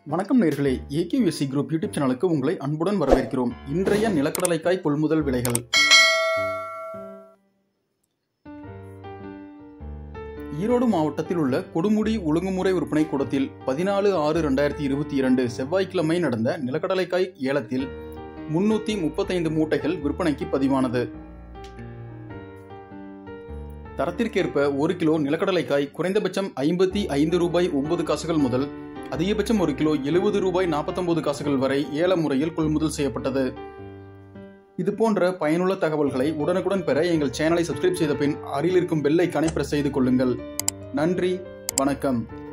வணக்கம் நேர்களே ஏகேவிஎஸ்சி group YouTube சேனலுக்கு உங்களை அன்புடன் வரவேற்கிறோம் இன்றைய நிலக்கடலைக்காய் கொள்முதல் விலைகள் ஈரோடு மாவட்டத்தில் உள்ள கொடுமுடி ஒழுங்குமுறை விற்பனை கூடத்தில் பதினாலு ஆறு ரெண்டாயிரத்தி இருபத்தி இரண்டு செவ்வாய்க்கிழமை நடந்த நிலக்கடலைக்காய் ஏலத்தில் முன்னூத்தி முப்பத்தைந்து மூட்டைகள் விற்பனைக்கு பதிவானது தரத்திற்கேற்ப ஒரு கிலோ நிலக்கடலைக்காய் குறைந்தபட்சம் ஐம்பத்தி ஐந்து ரூபாய் ஒன்பது காசுகள் முதல் அதிகபட்சம் ஒரு கிலோ எழுபது ரூபாய் நாற்பத்தொன்பது காசுகள் வரை ஏல முறையில் கொள்முதல் செய்யப்பட்டது இது போன்ற பயனுள்ள தகவல்களை உடனுக்குடன் பெற எங்கள் சேனலை சப்ஸ்கிரைப் செய்த பின் அருகில் இருக்கும் பெல் ஐக்கானை பிரஸ் செய்து கொள்ளுங்கள் நன்றி வணக்கம்